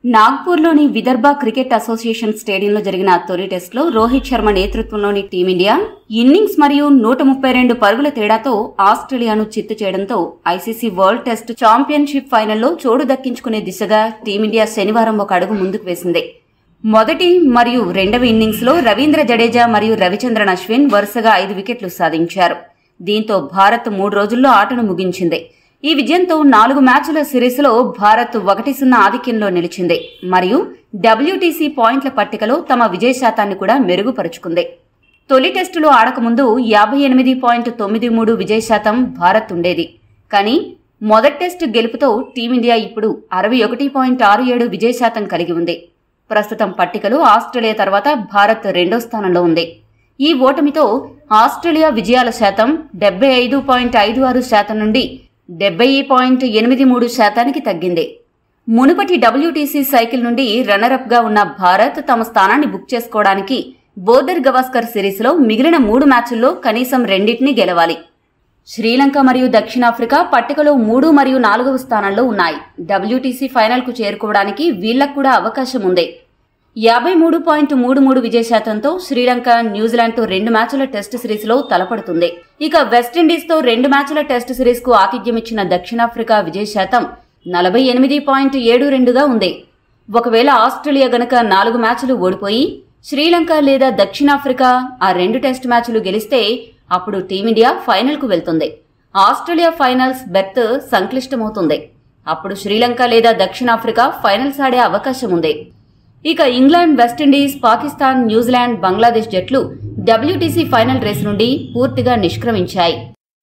నాగ్పూర్లోని Vidarbha cricket association స్టేడియంలో జరిగిన తొలి టెస్టులో రోహిత్ శర్మ నేతృత్వంలోని టీమిండియా ఇన్నింగ్స్ మరియు నూట ముప్పై రెండు పరుగుల తేడాతో ఆస్ట్రేలియాను చిత్తు చేయడంతో ఐసీసీ వరల్డ్ టెస్ట్ ఛాంపియన్షిప్ ఫైనల్లో చోటు దక్కించుకునే దిశగా టీమిండియా శనివారం ఒక అడుగు ముందుకు వేసింది మొదటి మరియు రెండవ ఇన్నింగ్స్ లో రవీంద్ర జడేజా మరియు రవిచంద్రన్ అశ్విన్ వరుసగా ఐదు వికెట్లు సాధించారు దీంతో భారత్ మూడు రోజుల్లో ఆటను ముగించింది ఈ విజయంతో నాలుగు మ్యాచ్ల సిరీస్లో భారత్ ఒకటి సున్నా ఆధిక్యంలో నిలిచింది మరియు డబ్ల్యూటీసీ పాయింట్ల పట్టికలో తమ విజయ శాతాన్ని కూడా మెరుగుపరుచుకుంది తొలి టెస్టులో ఆడకముందు యాభై ఎనిమిది పాయింట్ తొమ్మిది మూడు విజయ శాతం భారత్ ఉండేది కానీ మొదటి టెస్ట్ గెలుపుతో టీమిండియా ఇప్పుడు అరవై ఒకటి పాయింట్ ఆరు ఏడు విజయ శాతం కలిగి ఉంది ప్రస్తుతం పట్టికలో ఆస్ట్రేలియా తర్వాత భారత్ రెండో స్థానంలో ఉంది ఈ ఓటమితో ఆస్ట్రేలియా విజయాల శాతం డెబ్బై ఐదు పాయింట్ ఐదు ఆరు శాతం నుండి డెబ్బై పాయింట్ ఎనిమిది మూడు శాతానికి తగ్గింది మునుపటి డబ్ల్యూటీసీ సైకిల్ నుండి రన్నరప్ గా ఉన్న భారత్ తమ స్థానాన్ని బుక్ చేసుకోవడానికి బోర్డర్ గవాస్కర్ సిరీస్లో మిగిలిన మూడు మ్యాచ్ల్లో కనీసం రెండింటిని గెలవాలి శ్రీలంక మరియు దక్షిణాఫ్రికా పట్టికలో మూడు మరియు నాలుగవ స్థానంలో ఉన్నాయి డబ్ల్యూటీసీ ఫైనల్కు చేరుకోవడానికి వీళ్లకు కూడా అవకాశం ఉంది యాభై మూడు పాయింట్ మూడు మూడు విజయ శాతంతో శ్రీలంక న్యూజిలాండ్తో రెండు మ్యాచ్ల టెస్ట్ సిరీస్లో తలపడుతుంది ఇక వెస్టిండీస్తో రెండు మ్యాచ్ల టెస్ట్ సిరీస్కు ఆతిథ్యమిచ్చిన దక్షిణాఫ్రికా విజయ శాతం నలభై ఎనిమిది పాయింట్ ఏడు రెండుగా ఉంది ఒకవేళ ఆస్ట్రేలియా గనక నాలుగు మ్యాచ్లు ఓడిపోయి శ్రీలంక లేదా దక్షిణాఫ్రికా ఆ రెండు టెస్ట్ మ్యాచ్లు గెలిస్తే అప్పుడు టీమిండియా ఫైనల్కు వెళ్తుంది ఆస్ట్రేలియా ఫైనల్స్ బెర్త్ సంక్లిష్టమవుతుంది అప్పుడు శ్రీలంక లేదా దక్షిణాఫ్రికా ఫైనల్స్ ఆడే అవకాశం ఉంది ఇక England West Indies Pakistan New Zealand Bangladesh జట్లు డబ్ల్యూటీసీ ఫైనల్ రేస్ నుండి పూర్తిగా నిష్క్రమించాయి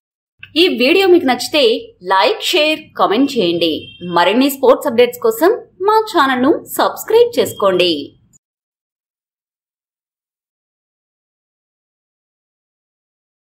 ఈ వీడియో మీకు నచ్చితే లైక్ షేర్ కామెంట్ చేయండి మరిన్ని స్పోర్ట్స్ అప్డేట్స్ కోసం మా ఛానల్ను సబ్స్క్రైబ్ చేసుకోండి